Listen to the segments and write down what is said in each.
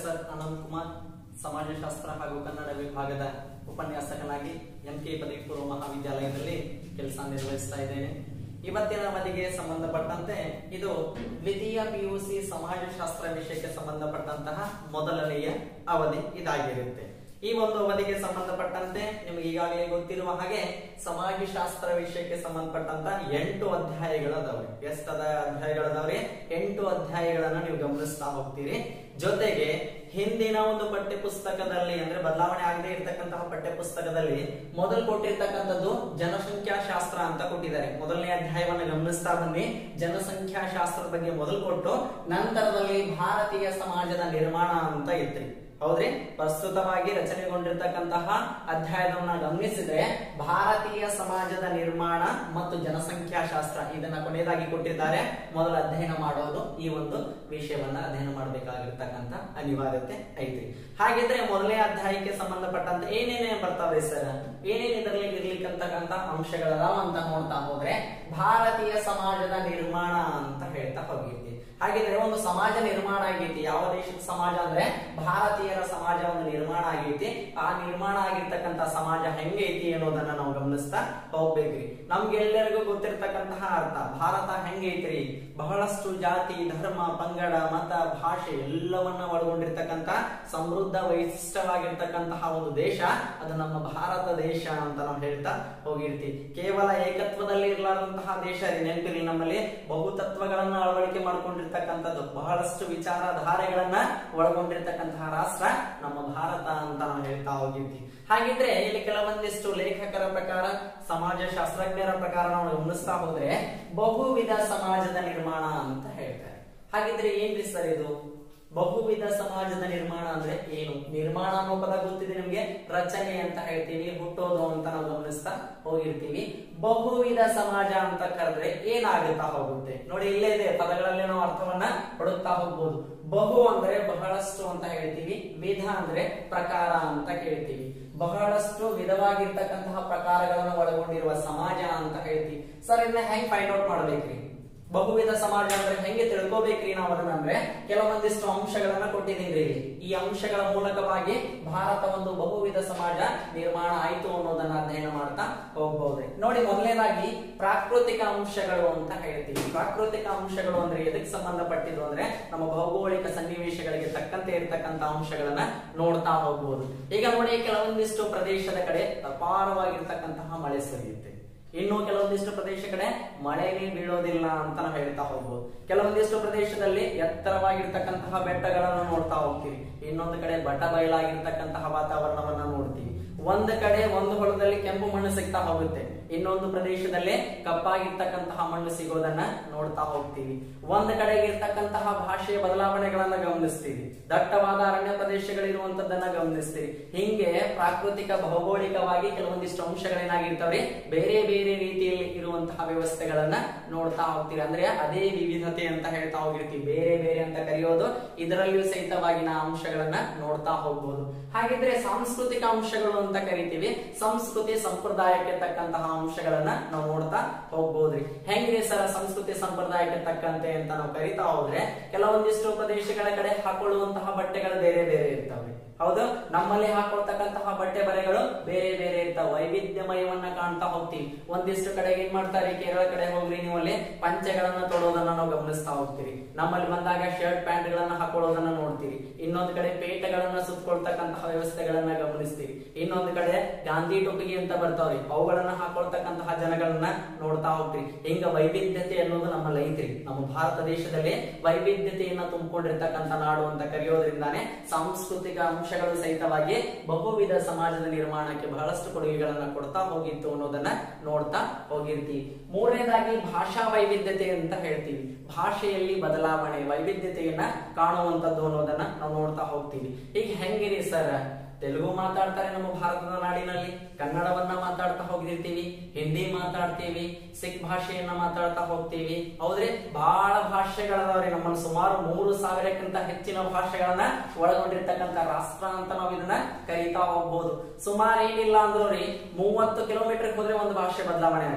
professor Ananth Kumar ಸಮಾಜಶಾಸ್ತ್ರ ಹಾಗೂ ಕನ್ನಡ ವಿಭಾಗದ ಉಪನ್ಯಾಸಕನಾಗಿ M K ಪದವಿ ಪೂರ್ವ ಮಹಾವಿದ್ಯಾಲಯದಲ್ಲಿ ಕೆಲಸ ನಿರ್ವಹಿಸ್ತಾ ಇದ್ದೇನೆ ಇವತ್ತಿನ ಅವಧಿಗೆ ಸಂಬಂಧಪಟ್ಟಂತೆ ಇದು ದ್ವಿತೀಯ ಪಿಯುಸಿ ಸಮಾಜಶಾಸ್ತ್ರ ವಿಷಯಕ್ಕೆ ಸಂಬಂಧಪಟ್ಟಂತಹ ಮೊದಲನೆಯ ಅವಧಿ ಇದಾಗಿರುತ್ತೆ ಈ ಒಂದು ಅವಧಿಗೆ ಸಂಬಂಧಪಟ್ಟಂತೆ ನಿಮಗೆ ಈಗಾಗಲೇ ಗೊತ್ತಿರುವ ಹಾಗೆ ಸಮಾಜಶಾಸ್ತ್ರ ವಿಷಯಕ್ಕೆ ಸಂಬಂಧಪಟ್ಟಂತ ಎಂಟು ಅಧ್ಯಾಯಗಳದವ್ರೆ ಎಷ್ಟದ ಅಧ್ಯಾಯಗಳದವ್ರೆ ಎಂಟು ಅಧ್ಯಾಯಗಳನ್ನ ನೀವು ಗಮನಿಸ್ತಾ ಹೋಗ್ತೀರಿ ಜೊತೆಗೆ ಹಿಂದಿನ ಒಂದು ಪಠ್ಯ ಪುಸ್ತಕದಲ್ಲಿ ಅಂದ್ರೆ ಬದಲಾವಣೆ ಆಗದೆ ಇರತಕ್ಕಂತಹ ಪಠ್ಯ ಪುಸ್ತಕದಲ್ಲಿ ಮೊದಲು ಕೊಟ್ಟಿರ್ತಕ್ಕಂಥದ್ದು ಜನಸಂಖ್ಯಾ ಶಾಸ್ತ್ರ ಅಂತ ಕೊಟ್ಟಿದ್ದಾರೆ ಮೊದಲನೇ ಅಧ್ಯಾಯವನ್ನು ಗಮನಿಸ್ತಾ ಬನ್ನಿ ಜನಸಂಖ್ಯಾ ಶಾಸ್ತ್ರದ ಬಗ್ಗೆ ಮೊದಲು ಕೊಟ್ಟು ನಂತರದಲ್ಲಿ ಭಾರತೀಯ ಸಮಾಜದ ನಿರ್ಮಾಣ ಅಂತ ಇತ್ರಿ ಹೌದ್ರಿ ಪ್ರಸ್ತುತವಾಗಿ ರಚನೆಗೊಂಡಿರ್ತಕ್ಕಂತಹ ಅಧ್ಯಾಯದವನ್ನ ಗಮನಿಸಿದ್ರೆ ಭಾರತೀಯ ಸಮಾಜದ ನಿರ್ಮಾಣ ಮತ್ತು ಜನಸಂಖ್ಯಾ ಶಾಸ್ತ್ರ ಇದನ್ನ ಕೊನೆಯದಾಗಿ ಕೊಟ್ಟಿದ್ದಾರೆ ಮೊದಲು ಅಧ್ಯಯನ ಮಾಡೋದು ಈ ಒಂದು ವಿಷಯವನ್ನ ಅಧ್ಯಯನ ಮಾಡಬೇಕಾಗಿರ್ತಕ್ಕಂತ ಅನಿವಾರ್ಯತೆ ಐತಿ ಹಾಗಿದ್ರೆ ಮೊದಲನೇ ಅಧ್ಯಾಯಕ್ಕೆ ಸಂಬಂಧಪಟ್ಟಂತ ಏನೇನೇ ಬರ್ತವೆ ಸರ್ ಏನೇನ್ ಇದರಲ್ಲಿ ಇರ್ಲಿಕ್ಕಂತಕ್ಕಂತ ಅಂಶಗಳದಾವ ಅಂತ ನೋಡ್ತಾ ಹೋದ್ರೆ ಭಾರತೀಯ ಸಮಾಜದ ನಿರ್ಮಾಣ ಅಂತ ಹೇಳ್ತಾ ಹೋಗಿರ್ತೀವಿ ಹಾಗಿದ್ರೆ ಒಂದು ಸಮಾಜ ನಿರ್ಮಾಣ ಆಗೈತಿ ಯಾವ ದೇಶದ ಸಮಾಜ ಅಂದ್ರೆ ಭಾರತೀಯರ ಸಮಾಜ ಒಂದು ನಿರ್ಮಾಣ ಆಗೈತಿ ಆ ನಿರ್ಮಾಣ ಆಗಿರ್ತಕ್ಕಂತ ಸಮಾಜ ಹೆಂಗೈತಿ ಅನ್ನೋದನ್ನ ನಾವು ಗಮನಿಸ್ತಾ ಹೋಗ್ಬೇಕ್ರಿ ನಮ್ಗೆಲ್ಲರಿಗೂ ಗೊತ್ತಿರ್ತಕ್ಕಂತಹ ಅರ್ಥ ಭಾರತ ಹೆಂಗೈತ್ರಿ ಬಹಳಷ್ಟು ಜಾತಿ ಧರ್ಮ ಪಂಗಡ ಮತ ಭಾಷೆ ಎಲ್ಲವನ್ನ ಒಳಗೊಂಡಿರ್ತಕ್ಕಂತ ಸಮೃದ್ಧ ವೈಶಿಷ್ಟವಾಗಿರ್ತಕ್ಕಂತಹ ಒಂದು ದೇಶ ಅದು ನಮ್ಮ ಭಾರತ ದೇಶ ಅಂತ ನಾವು ಹೇಳ್ತಾ ಹೋಗಿರ್ತೀವಿ ಕೇವಲ ಏಕತ್ವದಲ್ಲಿ ಇರಲಾರಂತಹ ದೇಶ ರೀ ನೆನಪಿರ್ಲಿ ನಮ್ಮಲ್ಲಿ ಬಹುತತ್ವಗಳನ್ನ ಅಳವಡಿಕೆ ಮಾಡ್ಕೊಂಡಿರ್ತಕ್ಕಂಥದ್ದು ಬಹಳಷ್ಟು ವಿಚಾರಧಾರೆಗಳನ್ನ ಒಳಗೊಂಡಿರ್ತಕ್ಕಂತಹ ರಾಷ್ಟ್ರ ನಮ್ಮ ಭಾರತ ಅಂತ ನಾವು ಹೇಳ್ತಾ ಹೋಗಿರ್ತೀವಿ ಹಾಗಿದ್ರೆ ಇಲ್ಲಿ ಕೆಲವೊಂದಿಷ್ಟು ಲೇಖಕರ ಪ್ರಕಾರ ಸಮಾಜ ಶಾಸ್ತ್ರಜ್ಞರ ಪ್ರಕಾರ ನಾವು ಗಮನಿಸ್ತಾ ಹೋದ್ರೆ ಬಹುವಿಧ ಸಮಾಜದ ನಿರ್ಮಾಣ ಅಂತ ಹೇಳ್ತಾರೆ ಹಾಗಿದ್ರೆ ಏನ್ರಿ ಸರ್ ಇದು ಬಹುವಿಧ ಸಮಾಜದ ನಿರ್ಮಾಣ ಅಂದ್ರೆ ಏನು ನಿರ್ಮಾಣ ಅನ್ನೋ ಪದ ಗೊತ್ತಿದೆ ನಿಮ್ಗೆ ರಚನೆ ಅಂತ ಹೇಳ್ತೀವಿ ಹುಟ್ಟೋದು ಅಂತ ನಾವು ಗಮನಿಸ್ತಾ ಹೋಗಿರ್ತೀವಿ ಬಹುವಿಧ ಸಮಾಜ ಅಂತ ಕರೆದ್ರೆ ಏನಾಗುತ್ತಾ ಹೋಗುತ್ತೆ ನೋಡಿ ಇಲ್ಲೇ ಇದೆ ಪದಗಳಲ್ಲಿ ನಾವು ಅರ್ಥವನ್ನ ಪಡುತ್ತಾ ಹೋಗ್ಬೋದು ಬಹು ಅಂದ್ರೆ ಬಹಳಷ್ಟು ಅಂತ ಹೇಳ್ತೀವಿ ವಿಧ ಅಂದ್ರೆ ಪ್ರಕಾರ ಅಂತ ಕೇಳ್ತೀವಿ ಬಹಳಷ್ಟು ವಿಧವಾಗಿರ್ತಕ್ಕಂತಹ ಪ್ರಕಾರಗಳನ್ನು ಒಳಗೊಂಡಿರುವ ಸಮಾಜ ಅಂತ ಹೇಳ್ತೀವಿ ಸರ್ ಇದನ್ನ ಹೆಂಗ್ ಫೈಂಡ್ ಔಟ್ ಮಾಡ್ಬೇಕ್ರಿ ಬಹುವಿಧ ಸಮಾಜ ಅಂದ್ರೆ ಹೆಂಗೆ ತಿಳ್ಕೋಬೇಕ್ರಿ ನಾವು ಅದನ್ನ ಅಂದ್ರೆ ಕೆಲವೊಂದಿಷ್ಟು ಅಂಶಗಳನ್ನ ಕೊಟ್ಟಿದ್ದೀನಿ ಇಲ್ಲಿ ಈ ಅಂಶಗಳ ಮೂಲಕವಾಗಿ ಭಾರತ ಒಂದು ಬಹುವಿಧ ಸಮಾಜ ನಿರ್ಮಾಣ ಆಯ್ತು ಅನ್ನೋದನ್ನ ಅಧ್ಯಯನ ಮಾಡ್ತಾ ಹೋಗ್ಬಹುದ್ರಿ ನೋಡಿ ಮೊದಲನೇದಾಗಿ ಪ್ರಾಕೃತಿಕ ಅಂಶಗಳು ಅಂತ ಹೇಳ್ತೀವಿ ಪ್ರಾಕೃತಿಕ ಅಂಶಗಳು ಅಂದ್ರೆ ಎದಕ್ಕೆ ಸಂಬಂಧಪಟ್ಟಿದ್ದು ಅಂದ್ರೆ ನಮ್ಮ ಭೌಗೋಳಿಕ ಸನ್ನಿವೇಶಗಳಿಗೆ ತಕ್ಕಂತೆ ಇರತಕ್ಕಂತ ಅಂಶಗಳನ್ನ ನೋಡ್ತಾ ಹೋಗ್ಬೋದು ಈಗ ನೋಡಿ ಕೆಲವೊಂದಿಷ್ಟು ಪ್ರದೇಶದ ಕಡೆ ಅಪಾರವಾಗಿರ್ತಕ್ಕಂತಹ ಮಳೆ ಸುರಿಯುತ್ತೆ ಇನ್ನು ಕೆಲವೊಂದಿಷ್ಟು ಪ್ರದೇಶ ಕಡೆ ಮಳೆನೇ ಬೀಳೋದಿಲ್ಲ ಅಂತ ನಾವು ಹೇಳ್ತಾ ಹೋಗ್ಬೋದು ಕೆಲವೊಂದಿಷ್ಟು ಪ್ರದೇಶದಲ್ಲಿ ಎತ್ತರವಾಗಿರ್ತಕ್ಕಂತಹ ಬೆಟ್ಟಗಳನ್ನು ನೋಡ್ತಾ ಹೋಗ್ತೀವಿ ಇನ್ನೊಂದು ಕಡೆ ಬಟ ಬಯಲಾಗಿರ್ತಕ್ಕಂತಹ ವಾತಾವರಣವನ್ನ ನೋಡ್ತೀವಿ ಒಂದು ಕಡೆ ಒಂದು ಹೊಲದಲ್ಲಿ ಕೆಂಪು ಮಣ್ಣು ಸಿಗ್ತಾ ಹೋಗುತ್ತೆ ಇನ್ನೊಂದು ಪ್ರದೇಶದಲ್ಲಿ ಕಪ್ಪಾಗಿರ್ತಕ್ಕಂತಹ ಮಣ್ಣು ಸಿಗೋದನ್ನ ನೋಡ್ತಾ ಹೋಗ್ತೀವಿ ಒಂದ್ ಕಡೆಗೆ ಇರ್ತಕ್ಕಂತಹ ಭಾಷೆಯ ಬದಲಾವಣೆಗಳನ್ನ ಗಮನಿಸ್ತೀವಿ ದಟ್ಟವಾದ ಅರಣ್ಯ ಪ್ರದೇಶಗಳಿರುವಂತದ್ದನ್ನ ಗಮನಿಸ್ತೀವಿ ಹಿಂಗೆ ಪ್ರಾಕೃತಿಕ ಭೌಗೋಳಿಕವಾಗಿ ಕೆಲವೊಂದಿಷ್ಟು ಅಂಶಗಳೇನಾಗಿರ್ತಾವ್ರಿ ಬೇರೆ ಬೇರೆ ರೀತಿಯಲ್ಲಿ ಇರುವಂತಹ ವ್ಯವಸ್ಥೆಗಳನ್ನ ನೋಡ್ತಾ ಹೋಗ್ತೀವಿ ಅಂದ್ರೆ ಅದೇ ವಿವಿಧತೆ ಅಂತ ಹೇಳ್ತಾ ಹೋಗಿರ್ತೀವಿ ಬೇರೆ ಬೇರೆ ಅಂತ ಕರೆಯೋದು ಇದರಲ್ಲಿಯೂ ಸಹಿತವಾಗಿನ ಅಂಶಗಳನ್ನ ನೋಡ್ತಾ ಹೋಗ್ಬೋದು ಹಾಗಿದ್ರೆ ಸಾಂಸ್ಕೃತಿಕ ಅಂಶಗಳು ಅಂತ ಕರಿತೀವಿ ಸಂಸ್ಕೃತಿ ಸಂಪ್ರದಾಯಕ್ಕೆ ತಕ್ಕಂತಹ ಅಂಶಗಳನ್ನ ನಾವು ನೋಡ್ತಾ ಹೋಗ್ಬೋದ್ರಿ ಹೆಂಗ್ರಿ ಸರ್ ಸಂಸ್ಕೃತಿ ಸಂಪ್ರದಾಯಕ್ಕೆ ತಕ್ಕಂತೆ ಅಂತ ನಾವು ಕರಿತಾ ಹೋದ್ರೆ ಕೆಲವೊಂದಿಷ್ಟು ಪ್ರದೇಶಗಳ ಕಡೆ ಹಾಕೊಳ್ಳುವಂತಹ ಬಟ್ಟೆಗಳು ಬೇರೆ ಬೇರೆ ಇರ್ತವೆ ಹೌದು ನಮ್ಮಲ್ಲಿ ಹಾಕೊಳ್ತಕ್ಕಂತಹ ಬಟ್ಟೆ ಬರೆಗಳು ಬೇರೆ ಬೇರೆ ಇರ್ತಾವ ವೈವಿಧ್ಯಮಯವನ್ನ ಕಾಣ್ತಾ ಹೋಗ್ತೀವಿ ಒಂದಿಷ್ಟು ಕಡೆಗೆ ಏನ್ ಮಾಡ್ತಾರೆ ಕೇರಳ ಕಡೆ ಹೋಗ್ರಿ ನೀವು ಅಲ್ಲಿ ಪಂಚೆಗಳನ್ನ ತೊಡೋದನ್ನ ನಾವು ಗಮನಿಸ್ತಾ ಹೋಗ್ತೀವಿ ನಮ್ಮಲ್ಲಿ ಬಂದಾಗ ಶರ್ಟ್ ಪ್ಯಾಂಟ್ ಗಳನ್ನ ಹಾಕೊಳ್ಳೋದನ್ನ ನೋಡ್ತೀವಿ ಇನ್ನೊಂದು ಕಡೆ ಪೇಟಗಳನ್ನ ಸುತ್ತಕೊಳ್ತಕ್ಕಂತಹ ವ್ಯವಸ್ಥೆಗಳನ್ನ ಗಮನಿಸ್ತೀವಿ ಇನ್ನೊಂದು ಕಡೆ ಗಾಂಧಿ ಟೊಪಿಗೆ ಅಂತ ಬರ್ತಾವ್ರಿ ಅವುಗಳನ್ನ ಹಾಕೊಳ್ತಕ್ಕಂತಹ ಜನಗಳನ್ನ ನೋಡ್ತಾ ಹೋಗ್ತೀವಿ ಹಿಂಗ ವೈವಿಧ್ಯತೆ ಅನ್ನೋದು ನಮ್ಮಲ್ಲಿ ಐತ್ರಿ ನಮ್ಮ ಭಾರತ ದೇಶದಲ್ಲಿ ವೈವಿಧ್ಯತೆಯನ್ನ ತುಂಬಿಕೊಂಡಿರ್ತಕ್ಕಂಥ ನಾಡು ಅಂತ ಕರೆಯೋದ್ರಿಂದಾನೇ ಸಾಂಸ್ಕೃತಿಕ ಅಂಶಗಳು ಸಹಿತವಾಗಿ ಬಹುವಿಧ ಸಮಾಜದ ನಿರ್ಮಾಣಕ್ಕೆ ಬಹಳಷ್ಟು ಕೊಡುಗೆಗಳನ್ನ ಕೊಡ್ತಾ ಹೋಗಿತ್ತು ಅನ್ನೋದನ್ನ ನೋಡ್ತಾ ಹೋಗಿರ್ತೀವಿ ಮೂರನೇದಾಗಿ ಭಾಷಾ ವೈವಿಧ್ಯತೆ ಅಂತ ಹೇಳ್ತೀವಿ ಭಾಷೆಯಲ್ಲಿ ಬದಲಾವಣೆ ವೈವಿಧ್ಯತೆಯನ್ನ ಕಾಣುವಂತದ್ದು ಅನ್ನೋದನ್ನ ನಾವು ನೋಡ್ತಾ ಹೋಗ್ತೀವಿ ಈಗ ಹೆಂಗಿರಿ ಸರ್ ತೆಲುಗು ಮಾತಾಡ್ತಾರೆ ನಮ್ಮ ಭಾರತದ ನಾಡಿನಲ್ಲಿ ಕನ್ನಡವನ್ನ ಮಾತಾಡ್ತಾ ಹೋಗಿರ್ತೀವಿ ಹಿಂದಿ ಮಾತಾಡ್ತೀವಿ ಸಿಖ್ ಭಾಷೆಯನ್ನ ಮಾತಾಡ್ತಾ ಹೋಗ್ತೀವಿ ಹೌದ್ರಿ ಬಹಳ ಭಾಷೆಗಳದಾವ್ರಿ ನಮ್ಮಲ್ಲಿ ಸುಮಾರು ಮೂರು ಸಾವಿರಕ್ಕಿಂತ ಹೆಚ್ಚಿನ ಭಾಷೆಗಳನ್ನ ಒಳಗೊಂಡಿರ್ತಕ್ಕಂಥ ರಾಷ್ಟ್ರ ಅಂತ ನಾವು ಇದನ್ನ ಕರೀತಾ ಹೋಗ್ಬೋದು ಸುಮಾರು ಏನಿಲ್ಲ ಅಂದ್ರೂ ರೀ ಮೂವತ್ತು ಕಿಲೋಮೀಟರ್ ಹೋದ್ರೆ ಒಂದು ಭಾಷೆ ಬದಲಾವಣೆ ಆಗುತ್ತೆ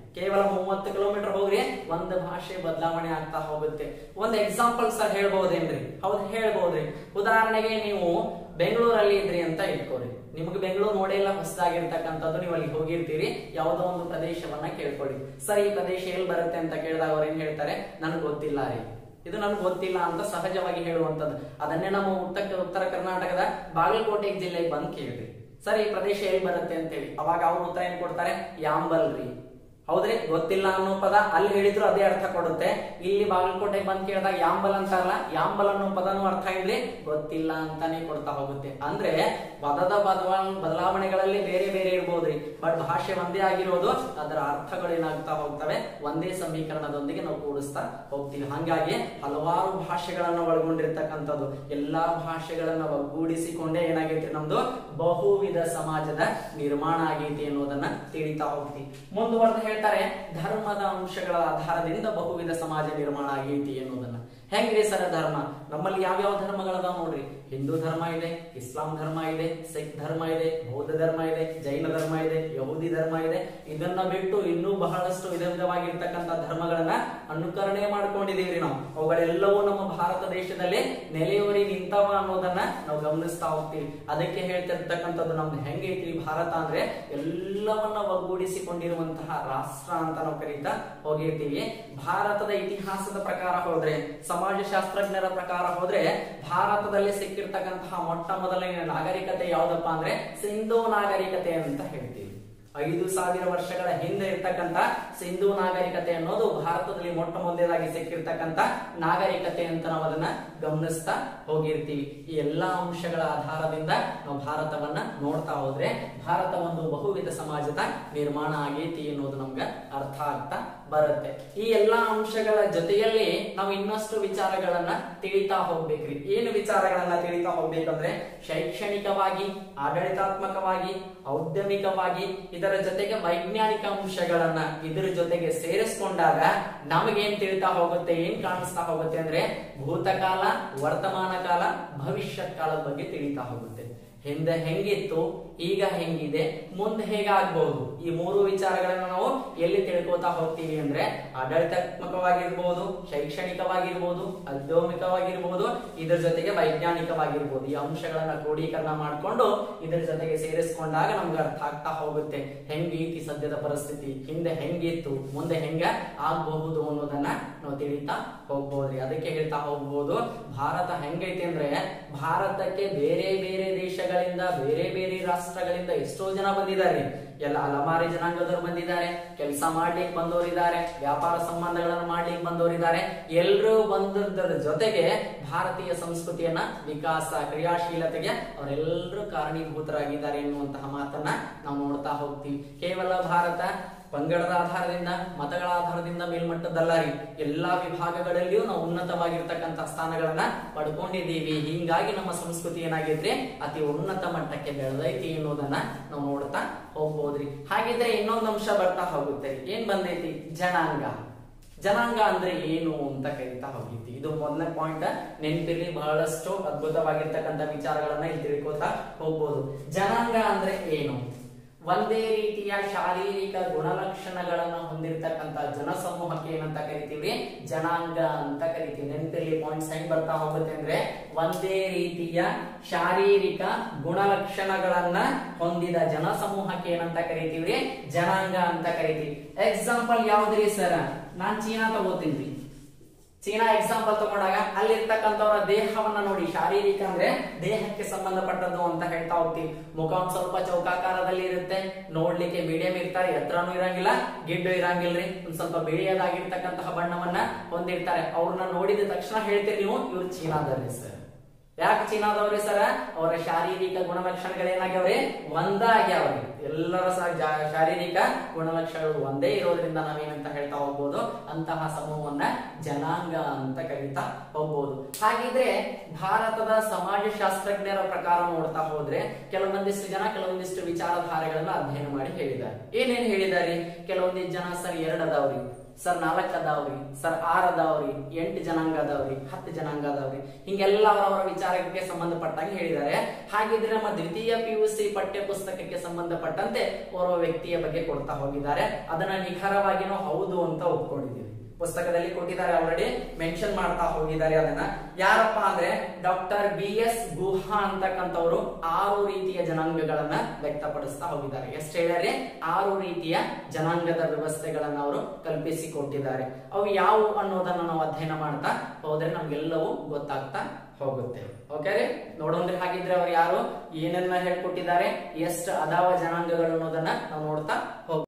ಕೇವಲ ಮೂವತ್ತು ಕಿಲೋಮೀಟರ್ ಹೋಗ್ರಿ ಒಂದು ಭಾಷೆ ಬದಲಾವಣೆ ಆಗ್ತಾ ಹೋಗುತ್ತೆ ಒಂದು ಎಕ್ಸಾಂಪಲ್ ಸರ್ ಹೇಳ್ಬಹುದೇನ್ರಿ ಹೌದು ಹೇಳ್ಬಹುದ್ರಿ ಉದಾಹರಣೆಗೆ ನೀವು ಬೆಂಗಳೂರಲ್ಲಿ ಇದ್ರಿ ಅಂತ ಇಟ್ಕೋರಿ ನಿಮ್ಗೆ ಬೆಂಗಳೂರು ನೋಡೇ ಇಲ್ಲ ಹೊಸದಾಗಿರ್ತಕ್ಕಂಥದ್ದು ನೀವು ಅಲ್ಲಿ ಹೋಗಿರ್ತೀರಿ ಯಾವುದೋ ಒಂದು ಪ್ರದೇಶವನ್ನ ಕೇಳ್ಕೊಳ್ಳಿ ಸರ್ ಈ ಪ್ರದೇಶ ಎಲ್ಲಿ ಬರುತ್ತೆ ಅಂತ ಕೇಳಿದಾಗ ಅವ್ರು ಏನ್ ಹೇಳ್ತಾರೆ ನನಗೆ ಗೊತ್ತಿಲ್ಲ ರೀ ಇದು ನನ್ಗೆ ಗೊತ್ತಿಲ್ಲ ಅಂತ ಸಹಜವಾಗಿ ಹೇಳುವಂತದ್ದು ಅದನ್ನೇ ನಮ್ಮ ಉತ್ತರ ಉತ್ತರ ಕರ್ನಾಟಕದ ಬಾಗಲಕೋಟೆ ಜಿಲ್ಲೆಗೆ ಬಂದ್ ಕೇಳ್ರಿ ಸರ್ ಈ ಪ್ರದೇಶ ಎಲ್ಲಿ ಬರುತ್ತೆ ಅಂತೇಳಿ ಅವಾಗ ಅವ್ರು ಉತ್ತರ ಏನ್ ಕೊಡ್ತಾರೆ ಯಾಂಬಲ್ ರೀ ಹೌದ್ರಿ ಗೊತ್ತಿಲ್ಲ ಅನ್ನೋ ಪದ ಅಲ್ಲಿ ಹೇಳಿದ್ರು ಅದೇ ಅರ್ಥ ಕೊಡುತ್ತೆ ಇಲ್ಲಿ ಬಾಗಲಕೋಟೆಗೆ ಬಂದ್ ಕೇಳಿದಾಗ ಯಾಂಬಲ್ ಅಂತಾರಲ್ಲ ಯಾಂಬಲ್ ಅನ್ನೋ ಪದನೂ ಅರ್ಥ ಏನ್ರಿ ಗೊತ್ತಿಲ್ಲ ಅಂತಾನೆ ಕೊಡ್ತಾ ಹೋಗುತ್ತೆ ಅಂದ್ರೆ ಪದದ ಬದಲಾ ಬದಲಾವಣೆಗಳಲ್ಲಿ ಬೇರೆ ಬೇರೆ ಇರ್ಬೋದ್ರಿ ಬಟ್ ಭಾಷೆ ಒಂದೇ ಆಗಿರೋದು ಅದರ ಅರ್ಥಗಳು ಏನಾಗ್ತಾ ಹೋಗ್ತವೆ ಒಂದೇ ಸಮೀಕರಣದೊಂದಿಗೆ ನಾವು ಕೂಡಿಸ್ತಾ ಹೋಗ್ತೀವಿ ಹಾಗಾಗಿ ಹಲವಾರು ಭಾಷೆಗಳನ್ನ ಒಳಗೊಂಡಿರ್ತಕ್ಕಂಥದ್ದು ಎಲ್ಲಾ ಭಾಷೆಗಳನ್ನ ಒಗ್ಗೂಡಿಸಿಕೊಂಡೇ ಏನಾಗೈತಿ ನಮ್ದು ಬಹುವಿಧ ಸಮಾಜದ ನಿರ್ಮಾಣ ಆಗೈತಿ ಅನ್ನೋದನ್ನ ತಿಳಿತಾ ಹೋಗ್ತೀವಿ ಮುಂದುವರೆದು ಹೇಳ್ತಾರೆ ಧರ್ಮದ ಅಂಶಗಳ ಆಧಾರದಿಂದ ಬಹುವಿಧ ಸಮಾಜ ನಿರ್ಮಾಣ ಆಗೈತಿ ಅನ್ನೋದನ್ನ ಹೆಂಗ್ರಿ ಸರ ಧರ್ಮ ನಮ್ಮಲ್ಲಿ ಯಾವ್ಯಾವ ಧರ್ಮಗಳದಾವ ನೋಡ್ರಿ ಹಿಂದೂ ಧರ್ಮ ಇದೆ ಇಸ್ಲಾಂ ಧರ್ಮ ಇದೆ ಸಿಖ್ ಧರ್ಮ ಇದೆ ಬೌದ್ಧ ಧರ್ಮ ಇದೆ ಜೈನ ಧರ್ಮ ಇದೆ ಯಹೂದಿ ಧರ್ಮ ಇದೆ ಇದನ್ನ ಬಿಟ್ಟು ಇನ್ನೂ ಬಹಳಷ್ಟು ವಿಧ ವಿಧವಾಗಿರ್ತಕ್ಕಂಥ ಧರ್ಮಗಳನ್ನ ಅನುಕರಣೆ ಮಾಡ್ಕೊಂಡಿದೀವಿ ನಾವು ಅವುಗಳೆಲ್ಲವೂ ನಮ್ಮ ಭಾರತ ದೇಶದಲ್ಲಿ ನೆಲೆಯೂರಿ ನಿಂತವ ಅನ್ನೋದನ್ನ ನಾವು ಗಮನಿಸ್ತಾ ಹೋಗ್ತೀವಿ ಅದಕ್ಕೆ ಹೇಳ್ತಿರ್ತಕ್ಕಂಥದ್ದು ನಮ್ದು ಹೆಂಗೈತಿ ಭಾರತ ಅಂದ್ರೆ ಎಲ್ಲವನ್ನ ಒಗ್ಗೂಡಿಸಿಕೊಂಡಿರುವಂತಹ ರಾಷ್ಟ್ರ ಅಂತ ನಾವು ಕರೀತಾ ಹೋಗಿರ್ತೀವಿ ಭಾರತದ ಇತಿಹಾಸದ ಪ್ರಕಾರ ಹೋದ್ರೆ ಸಮಾಜಶಾಸ್ತ್ರಜ್ಞರ ಪ್ರಕಾರ ಹೋದ್ರೆ ಭಾರತದಲ್ಲಿ ಸಿಕ್ಕಿರ್ತಕ್ಕಂತಹ ಮೊಟ್ಟ ಮೊದಲನೇ ನಾಗರಿಕತೆ ಯಾವ್ದಪ್ಪ ಅಂದ್ರೆ ಸಿಂಧೂ ನಾಗರಿಕತೆ ಅಂತ ಹೇಳ್ತೀವಿ ಐದು ಸಾವಿರ ವರ್ಷಗಳ ಹಿಂದೆ ಇರ್ತಕ್ಕಂತ ಸಿಂಧೂ ನಾಗರಿಕತೆ ಅನ್ನೋದು ಭಾರತದಲ್ಲಿ ಮೊಟ್ಟ ಮೊದಲನೇದಾಗಿ ಸಿಕ್ಕಿರ್ತಕ್ಕಂತ ನಾಗರಿಕತೆ ಅಂತ ನಾವು ಅದನ್ನ ಗಮನಿಸ್ತಾ ಹೋಗಿರ್ತೀವಿ ಈ ಎಲ್ಲಾ ಅಂಶಗಳ ಆಧಾರದಿಂದ ನಾವು ಭಾರತವನ್ನ ನೋಡ್ತಾ ಹೋದ್ರೆ ಭಾರತ ಒಂದು ಬಹುವಿಧ ಸಮಾಜದ ನಿರ್ಮಾಣ ಆಗೈತಿ ಅನ್ನೋದು ನಮ್ಗೆ ಅರ್ಥ ಆಗ್ತಾ ಬರುತ್ತೆ ಈ ಎಲ್ಲಾ ಅಂಶಗಳ ಜೊತೆಯಲ್ಲಿ ನಾವು ಇನ್ನಷ್ಟು ವಿಚಾರಗಳನ್ನ ತಿಳಿತಾ ಹೋಗ್ಬೇಕ್ರಿ ಏನು ವಿಚಾರಗಳನ್ನ ತಿಳಿತಾ ಹೋಗ್ಬೇಕಂದ್ರೆ ಶೈಕ್ಷಣಿಕವಾಗಿ ಆಡಳಿತಾತ್ಮಕವಾಗಿ ಔದ್ಯಮಿಕವಾಗಿ ಇದರ ಜೊತೆಗೆ ವೈಜ್ಞಾನಿಕ ಅಂಶಗಳನ್ನ ಇದರ ಜೊತೆಗೆ ಸೇರಿಸ್ಕೊಂಡಾಗ ನಮಗೇನ್ ತಿಳಿತಾ ಹೋಗುತ್ತೆ ಏನ್ ಕಾಣಿಸ್ತಾ ಹೋಗುತ್ತೆ ಅಂದ್ರೆ ಭೂತಕಾಲ ವರ್ತಮಾನ ಕಾಲ ಭವಿಷ್ಯತ್ ಕಾಲದ ಬಗ್ಗೆ ತಿಳಿತಾ ಹೋಗುತ್ತೆ ಹಿಂದೆ ಹೆಂಗಿತ್ತು ಈಗ ಹೆಂಗಿದೆ ಮುಂದೆ ಹೇಗಾಗ್ಬಹುದು ಈ ಮೂರು ವಿಚಾರಗಳನ್ನ ನಾವು ಎಲ್ಲಿ ತಿಳ್ಕೊತಾ ಹೋಗ್ತೀವಿ ಅಂದ್ರೆ ಆಡಳಿತಾತ್ಮಕವಾಗಿರ್ಬೋದು ಶೈಕ್ಷಣಿಕವಾಗಿರ್ಬೋದು ಔದ್ಯೋಗಿಕವಾಗಿರ್ಬೋದು ಇದ್ರ ಜೊತೆಗೆ ವೈಜ್ಞಾನಿಕವಾಗಿರ್ಬೋದು ಈ ಅಂಶಗಳನ್ನ ಕ್ರೋಢೀಕರಣ ಮಾಡ್ಕೊಂಡು ಇದ್ರ ಜೊತೆಗೆ ಸೇರಿಸ್ಕೊಂಡಾಗ ನಮ್ಗೆ ಅರ್ಥ ಆಗ್ತಾ ಹೋಗುತ್ತೆ ಹೆಂಗೈತಿ ಸದ್ಯದ ಪರಿಸ್ಥಿತಿ ಹಿಂದೆ ಹೆಂಗಿತ್ತು ಮುಂದೆ ಹೆಂಗ ಆಗ್ಬಹುದು ಅನ್ನೋದನ್ನ ನಾವು ತಿಳಿತಾ ಹೋಗ್ಬೋದ್ರಿ ಅದಕ್ಕೆ ಹೇಳ್ತಾ ಹೋಗ್ಬೋದು ಭಾರತ ಹೆಂಗೈತಿ ಅಂದ್ರೆ ಭಾರತಕ್ಕೆ ಬೇರೆ ಬೇರೆ ದೇಶಗಳಿಂದ ಬೇರೆ ಬೇರೆ ರಾಷ್ಟ್ರಗಳಿಂದ ಎಷ್ಟೋ ಜನ ಬಂದಿದ್ದಾರೆ ಎಲ್ಲ ಅಲಮಾರಿ ಜನಾಂಗದವರು ಬಂದಿದ್ದಾರೆ ಕೆಲಸ ಮಾಡ್ಲಿಕ್ಕೆ ಬಂದವರಿದ್ದಾರೆ ವ್ಯಾಪಾರ ಸಂಬಂಧಗಳನ್ನು ಮಾಡ್ಲಿಕ್ಕೆ ಬಂದವರಿದ್ದಾರೆ ಎಲ್ಲರೂ ಬಂದದ್ರ ಜೊತೆಗೆ ಭಾರತೀಯ ಸಂಸ್ಕೃತಿಯನ್ನ ವಿಕಾಸ ಕ್ರಿಯಾಶೀಲತೆಗೆ ಅವರೆಲ್ಲರೂ ಕಾರಣೀಭೂತರಾಗಿದ್ದಾರೆ ಎನ್ನುವಂತಹ ಮಾತನ್ನ ನಾವು ನೋಡ್ತಾ ಹೋಗ್ತೀವಿ ಕೇವಲ ಭಾರತ ಪಂಗಡದ ಆಧಾರದಿಂದ ಮತಗಳ ಆಧಾರದಿಂದ ಮೇಲ್ಮಟ್ಟದಲ್ಲ ರೀ ಎಲ್ಲಾ ವಿಭಾಗಗಳಲ್ಲಿಯೂ ನಾವು ಉನ್ನತವಾಗಿರ್ತಕ್ಕಂಥ ಸ್ಥಾನಗಳನ್ನ ಪಡ್ಕೊಂಡಿದ್ದೀವಿ ಹಿಂಗಾಗಿ ನಮ್ಮ ಸಂಸ್ಕೃತಿ ಏನಾಗೈತ್ರಿ ಅತಿ ಉನ್ನತ ಮಟ್ಟಕ್ಕೆ ಬೆಳೆದೈತಿ ಅನ್ನೋದನ್ನ ನಾವು ನೋಡ್ತಾ ಹೋಗ್ಬೋದ್ರಿ ಹಾಗಿದ್ರೆ ಇನ್ನೊಂದು ಅಂಶ ಬರ್ತಾ ಹೋಗುತ್ತೆ ಏನ್ ಬಂದೈತಿ ಜನಾಂಗ ಜನಾಂಗ ಅಂದ್ರೆ ಏನು ಅಂತ ಕರಿತಾ ಹೋಗಿದ್ವಿ ಇದು ಮೊದಲನೇ ಪಾಯಿಂಟ್ ನೆನಪಿರ್ಲಿ ಬಹಳಷ್ಟು ಅದ್ಭುತವಾಗಿರ್ತಕ್ಕಂಥ ವಿಚಾರಗಳನ್ನ ಇಲ್ಲಿ ತಿಳ್ಕೊತಾ ಹೋಗ್ಬೋದು ಜನಾಂಗ ಅಂದ್ರೆ ಏನು ಒಂದೇ ರೀತಿಯ ಶಾರೀರಿಕ ಗುಣಲಕ್ಷಣಗಳನ್ನ ಹೊಂದಿರತಕ್ಕಂತ ಜನಸಮೂಹಕ್ಕೆ ಏನಂತ ಕರಿತೀವಿ ಜನಾಂಗ ಅಂತ ಕರಿತೀವಿ ನೆನಪಿರ್ಲಿ ಪಾಯಿಂಟ್ಸ್ ಹೆಂಗ್ ಬರ್ತಾ ಹೋಗುತ್ತೆ ಅಂದ್ರೆ ಒಂದೇ ರೀತಿಯ ಶಾರೀರಿಕ ಗುಣಲಕ್ಷಣಗಳನ್ನ ಹೊಂದಿದ ಜನಸಮೂಹಕ್ಕೆ ಏನಂತ ಕರಿತೀವಿ ಜನಾಂಗ ಅಂತ ಕರಿತೀವಿ ಎಕ್ಸಾಂಪಲ್ ಯಾವ್ದ್ರಿ ಸರ್ ನಾನ್ ಚೀನಾ ತಗೋತೀನಿ ಚೀನಾ ಎಕ್ಸಾಂಪಲ್ ತಗೊಂಡಾಗ ಅಲ್ಲಿರ್ತಕ್ಕಂಥವರ ದೇಹವನ್ನ ನೋಡಿ ಶಾರೀರಿಕ ಅಂದ್ರೆ ದೇಹಕ್ಕೆ ಸಂಬಂಧಪಟ್ಟದ್ದು ಅಂತ ಹೇಳ್ತಾ ಹೋಗ್ತೀವಿ ಮುಖ ಒಂದ್ ಸ್ವಲ್ಪ ಚೌಕಾಕಾರದಲ್ಲಿ ಇರುತ್ತೆ ನೋಡ್ಲಿಕ್ಕೆ ಮೀಡಿಯಂ ಇರ್ತಾರೆ ಎತ್ತರನೂ ಇರಂಗಿಲ್ಲ ಗಿಡ್ಡು ಇರಂಗಿಲ್ರಿ ಒಂದ್ ಸ್ವಲ್ಪ ಬಿಳಿಯದಾಗಿರ್ತಕ್ಕಂತಹ ಬಣ್ಣವನ್ನ ಹೊಂದಿರ್ತಾರೆ ಅವ್ರನ್ನ ನೋಡಿದ ತಕ್ಷಣ ಹೇಳ್ತೀರಿ ನೀವು ಇವ್ರು ಚೀನಾದಲ್ಲಿ ಸರ್ ಯಾಕೆ ಚೀನಾದವ್ರಿ ಸರ ಅವರ ಶಾರೀರಿಕ ಗುಣಲಕ್ಷಣಗಳೇನಾಗ್ಯಾವ್ರಿ ಒಂದಾಗ್ಯಾವ್ರಿ ಎಲ್ಲರ ಸಹ ಜಾ- ಶಾರೀರಿಕ ಗುಣಲಕ್ಷಣಗಳು ಒಂದೇ ಇರೋದ್ರಿಂದ ನಾವೇನಂತ ಹೇಳ್ತಾ ಹೋಗ್ಬೋದು ಅಂತಹ ಸಮೂಹವನ್ನ ಜನಾಂಗ ಅಂತ ಕರೀತಾ ಹೋಗ್ಬೋದು ಹಾಗಿದ್ರೆ ಭಾರತದ ಸಮಾಜಶಾಸ್ತ್ರಜ್ಞರ ಪ್ರಕಾರ ನೋಡ್ತಾ ಹೋದ್ರೆ ಕೆಲವೊಂದಿಷ್ಟು ಜನ ಕೆಲವೊಂದಿಷ್ಟು ವಿಚಾರಧಾರೆಗಳನ್ನ ಅಧ್ಯಯನ ಮಾಡಿ ಹೇಳಿದ್ದಾರೆ ಏನೇನ್ ಹೇಳಿದಾರೆ ಕೆಲವೊಂದಿಷ್ಟು ಜನ ಸರ್ ಎರಡ್ ಅದಾವ್ರಿ ಸರ್ ನಾಲ್ಕು ಅದಾವ್ರಿ ಸರ್ ಆರ್ ಅದಾವ್ರಿ ಎಂಟು ಜನಾಂಗ ಅದಾವ್ರಿ ಹತ್ತು ಜನಾಂಗ ಅದಾವ್ರಿ ಹಿಂಗೆಲ್ಲ ಅವರವರ ವಿಚಾರಕ್ಕೆ ಸಂಬಂಧಪಟ್ಟಾಗಿ ಹೇಳಿದ್ದಾರೆ ಹಾಗಿದ್ರೆ ನಮ್ಮ ದ್ವಿತೀಯ ಪಿ ಯು ಸಿ ಪಠ್ಯ ಪುಸ್ತಕಕ್ಕೆ ಸಂಬಂಧಪಟ್ಟಂತೆ ಓರ್ವ ವ್ಯಕ್ತಿಯ ಬಗ್ಗೆ ಕೊಡ್ತಾ ಹೋಗಿದ್ದಾರೆ ಅದನ್ನ ನಿಖರವಾಗಿ ನಾವು ಹೌದು ಅಂತ ಒಪ್ಕೊಂಡಿದ್ದೀವಿ ಪುಸ್ತಕದಲ್ಲಿ ಕೊಟ್ಟಿದ್ದಾರೆ ಆಲ್ರೆಡಿ ಮೆನ್ಷನ್ ಮಾಡ್ತಾ ಹೋಗಿದ್ದಾರೆ ಅದನ್ನ ಯಾರಪ್ಪ ಅಂದ್ರೆ ಡಾಕ್ಟರ್ ಬಿ ಎಸ್ ಗುಹಾ ಅಂತಕ್ಕಂಥವ್ರು ಆರು ರೀತಿಯ ಜನಾಂಗಗಳನ್ನ ವ್ಯಕ್ತಪಡಿಸ್ತಾ ಹೋಗಿದ್ದಾರೆ ಎಷ್ಟು ಹೇಳ್ಯಾರೆ ಆರು ರೀತಿಯ ಜನಾಂಗದ ವ್ಯವಸ್ಥೆಗಳನ್ನ ಅವರು ಕಲ್ಪಿಸಿ ಕೊಟ್ಟಿದ್ದಾರೆ ಅವು ಯಾವುವು ಅನ್ನೋದನ್ನ ನಾವು ಅಧ್ಯಯನ ಮಾಡ್ತಾ ಹೋದ್ರೆ ನಮ್ಗೆಲ್ಲವೂ ಗೊತ್ತಾಗ್ತಾ ಹೋಗುತ್ತೆ ಓಕೆ ರೀ ನೋಡೋಂದ್ರೆ ಹಾಗಿದ್ರೆ ಅವ್ರು ಯಾರು ಏನೆಲ್ಲ ಹೇಳ್ಕೊಟ್ಟಿದ್ದಾರೆ ಎಷ್ಟು ಅದಾವ ಜನಾಂಗಗಳು ಅನ್ನೋದನ್ನ ನಾವು ನೋಡ್ತಾ ಹೋಗ್ತೀವಿ